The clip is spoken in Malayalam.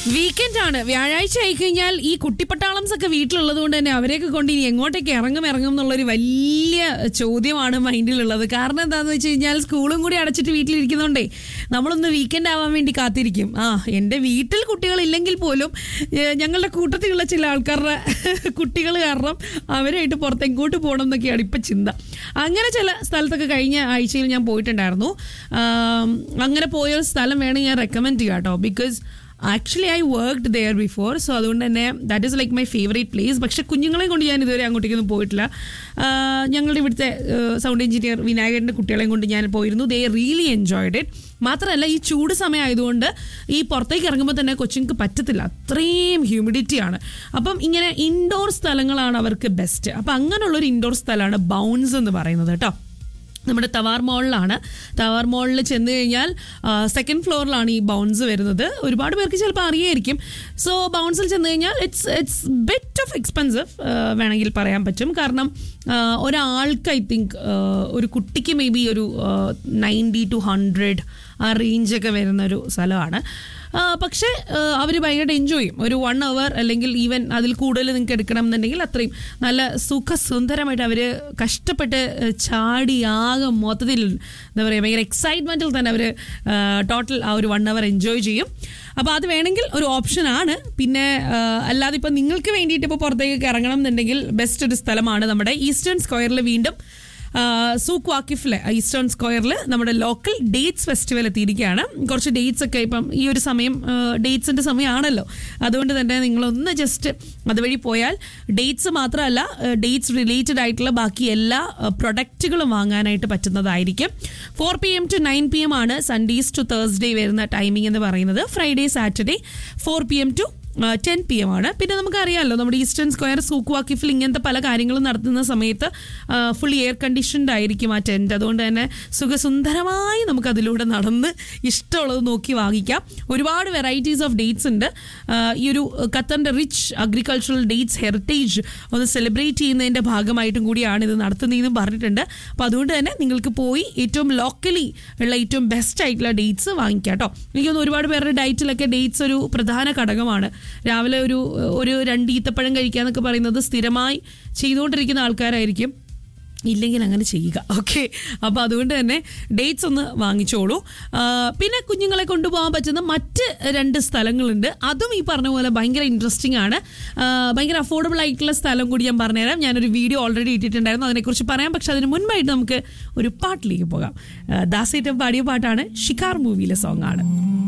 വീക്കെൻഡ് ആണ് വ്യാഴാഴ്ച ആയി കഴിഞ്ഞാൽ ഈ കുട്ടിപ്പട്ടാളംസ് ഒക്കെ വീട്ടിലുള്ളത് കൊണ്ട് തന്നെ അവരെയൊക്കെ കൊണ്ട് ഇനി എങ്ങോട്ടേക്ക് ഇറങ്ങും ഇറങ്ങും എന്നുള്ളൊരു വലിയ ചോദ്യമാണ് മൈൻഡിലുള്ളത് കാരണം എന്താണെന്ന് വെച്ച് കഴിഞ്ഞാൽ സ്കൂളും കൂടി അടച്ചിട്ട് വീട്ടിലിരിക്കുന്നതുകൊണ്ടേ നമ്മളൊന്ന് വീക്കെൻഡ് ആവാൻ വേണ്ടി കാത്തിരിക്കും ആ എൻ്റെ വീട്ടിൽ കുട്ടികളില്ലെങ്കിൽ പോലും ഏഹ്, ഞങ്ങളുടെ കൂട്ടത്തിലുള്ള ചില ആൾക്കാരുടെ കുട്ടികൾ കാരണം അവരായിട്ട് പുറത്ത് എങ്ങോട്ട് പോകണം എന്നൊക്കെയാണ് ഇപ്പം ചിന്ത അങ്ങനെ ചില സ്ഥലത്തൊക്കെ കഴിഞ്ഞ ആഴ്ചയിൽ ഞാൻ പോയിട്ടുണ്ടായിരുന്നു ആം, അങ്ങനെ പോയ ഒരു സ്ഥലം വേണമെങ്കിൽ ഞാൻ റെക്കമെൻഡ് ചെയ്യാം കേട്ടോ because actually I worked there before so അതുകൊണ്ട് തന്നെ that is like my favourite place പക്ഷെ കുഞ്ഞുങ്ങളെ കൊണ്ട് ഞാൻ ഇതുവരെ അങ്ങോട്ടേക്കൊന്നും പോയിട്ടില്ല ആഹ് ഞങ്ങളുടെ ഇവിടുത്തെ സൗണ്ട് എഞ്ചിനീയർ വിനായകൻ്റെ കുട്ടികളെയും കൊണ്ട് ഞാൻ പോയിരുന്നു ദേ റിയലി എൻജോയ്ഡ് ഇറ്റ് മാത്രമല്ല ഈ ചൂട് സമയം ആയതുകൊണ്ട് ഈ പുറത്തേക്ക് ഇറങ്ങുമ്പോൾ തന്നെ കൊച്ചുങ്ങൾക്ക് പറ്റത്തില്ല അത്രയും ഹ്യൂമിഡിറ്റിയാണ് അപ്പം ഇങ്ങനെ ഇൻഡോർ സ്ഥലങ്ങളാണ് അവർക്ക് ബെസ്റ്റ് അപ്പം അങ്ങനെയുള്ളൊരു ഇൻഡോർ സ്ഥലമാണ് ബൗൺസ് എന്ന് പറയുന്നത് കേട്ടോ നമ്മുടെ തവാർ മോളിലാണ് തവാർ മോളിൽ ചെന്ന് കഴിഞ്ഞാൽ സെക്കൻഡ് ഫ്ലോറിലാണ് ഈ ബൗൺസ് വരുന്നത് ഒരുപാട് പേർക്ക് ചിലപ്പോൾ അറിയായിരിക്കും സോ ബൗൺസിൽ ചെന്ന് കഴിഞ്ഞാൽ it's it's bit of expensive വേണമെങ്കിൽ പറയാൻ പറ്റും കാരണം ആ, ഒരാൾക്ക് ഐ തിങ്ക് ഒരു കുട്ടിക്ക് മേ ബി ഒരു നയൻറ്റി ടു ഹൺഡ്രഡ് ആ റേഞ്ചൊക്കെ വരുന്ന ഒരു സ്ഥലമാണ് ആ, പക്ഷേ അവർ ഭയങ്കരമായിട്ട് എൻജോയ് ചെയ്യും ഒരു വൺ അവർ അല്ലെങ്കിൽ ഈവൻ അതിൽ കൂടുതൽ നിങ്ങൾക്ക് എടുക്കണം എന്നുണ്ടെങ്കിൽ അത്രയും നല്ല സുഖസുന്ദരമായിട്ട് അവർ കഷ്ടപ്പെട്ട് ആ, ചാടി ആകെ മൊത്തത്തിൽ എന്താ പറയുക ഭയങ്കര എക്സൈറ്റ്മെൻറ്റിൽ തന്നെ അവർ ടോട്ടൽ ആ ഒരു വൺ അവർ എൻജോയ് ചെയ്യും അപ്പോൾ അത് വേണമെങ്കിൽ ഒരു ഓപ്ഷനാണ് പിന്നെ ആ, അല്ലാതെ ഇപ്പോൾ നിങ്ങൾക്ക് വേണ്ടിയിട്ട് ഇപ്പോൾ പുറത്തേക്ക് ഇറങ്ങണം എന്നുണ്ടെങ്കിൽ ബെസ്റ്റ് ഒരു സ്ഥലമാണ് നമ്മുടെ ഈസ്റ്റേൺ സ്ക്വയറിൽ വീണ്ടും ആ, സൂക്ക് വാക്കിഫിലെ ഈസ്റ്റേൺ സ്ക്വയറിൽ നമ്മുടെ ലോക്കൽ ഡേറ്റ്സ് ഫെസ്റ്റിവൽ എത്തിയിരിക്കുകയാണ് കുറച്ച് ഡേറ്റ്സ് ഒക്കെ ഇപ്പം ഈ ഒരു സമയം ഡേറ്റ്സിൻ്റെ സമയമാണല്ലോ അതുകൊണ്ട് തന്നെ നിങ്ങളൊന്ന് ജസ്റ്റ് അതുവഴി പോയാൽ ഡേറ്റ്സ് മാത്രമല്ല ഡേറ്റ്സ് റിലേറ്റഡ് ആയിട്ടുള്ള ബാക്കി എല്ലാ പ്രൊഡക്റ്റുകളും വാങ്ങാനായിട്ട് പറ്റുന്നതായിരിക്കും four P M to nine P M ആണ് സൺഡേസ് ടു തേഴ്സ്ഡേ വരുന്ന ടൈമിംഗ് എന്ന് പറയുന്നത് Friday Saturday four P M to ten P M ആണ് പിന്നെ നമുക്കറിയാമല്ലോ നമ്മുടെ ഈസ്റ്റേൺ സ്ക്വയർ സൂക്ക് വാക്കിഫിൽ ഇങ്ങനത്തെ പല കാര്യങ്ങളും നടത്തുന്ന സമയത്ത് ഫുള്ളി എയർ കണ്ടീഷൻഡ് ആയിരിക്കും ആ ടെൻറ്റ് അതുകൊണ്ട് തന്നെ സുഖസുന്ദരമായി നമുക്ക് അതിലൂടെ നടന്ന് ഇഷ്ടമുള്ളത് നോക്കി വാങ്ങിക്കാം ഒരുപാട് വെറൈറ്റീസ് ഓഫ് ഡേറ്റ്സ് ഉണ്ട് ആ, ഈ ഒരു ഖത്തറിൻ്റെ റിച്ച് അഗ്രികൾച്ചറൽ ഡേറ്റ്സ് ഹെറിറ്റേജ് ഒന്ന് സെലിബ്രേറ്റ് ചെയ്യുന്നതിൻ്റെ ഭാഗമായിട്ടും കൂടിയാണ് ഇത് നടത്തുന്നതെന്നും പറഞ്ഞിട്ടുണ്ട് അപ്പോൾ അതുകൊണ്ട് തന്നെ നിങ്ങൾക്ക് പോയി ഏറ്റവും ലോക്കലി ഉള്ള ഏറ്റവും ബെസ്റ്റ് ആയിട്ടുള്ള ഡേറ്റ്സ് വാങ്ങിക്കാം കേട്ടോ എനിക്കൊന്ന് ഒരുപാട് പേരുടെ ഡയറ്റിലൊക്കെ ഡേറ്റ്സ് ഒരു പ്രധാന ഘടകമാണ് രാവിലെ ഒരു ഒരു രണ്ട് ഈത്തപ്പഴം കഴിക്കുക എന്നൊക്കെ പറയുന്നത് സ്ഥിരമായി ചെയ്തുകൊണ്ടിരിക്കുന്ന ആൾക്കാരായിരിക്കും ഇല്ലെങ്കിൽ അങ്ങനെ ചെയ്യുക ഓക്കെ അപ്പോൾ അതുകൊണ്ട് തന്നെ ഡേറ്റ്സ് ഒന്ന് വാങ്ങിച്ചോളൂ ആ, പിന്നെ കുഞ്ഞുങ്ങളെ കൊണ്ടുപോകാൻ പറ്റുന്ന മറ്റ് രണ്ട് സ്ഥലങ്ങളുണ്ട് അതും ഈ പറഞ്ഞ പോലെ ഭയങ്കര ഇൻട്രസ്റ്റിംഗ് ആണ് ആ, ഭയങ്കര അഫോർഡബിൾ ആയിട്ടുള്ള സ്ഥലം കൂടി ഞാൻ പറഞ്ഞുതരാം ഞാനൊരു വീഡിയോ ഓൾറെഡി ഇട്ടിട്ടുണ്ടായിരുന്നു അതിനെക്കുറിച്ച് പറയാം പക്ഷെ അതിന് മുൻപായിട്ട് നമുക്ക് ഒരു പാട്ടിലേക്ക് പോകാം ആ, ദാസേറ്റം പാടിയ പാട്ടാണ് ഷിക്കാർ മൂവിയിലെ സോങ് ആണ്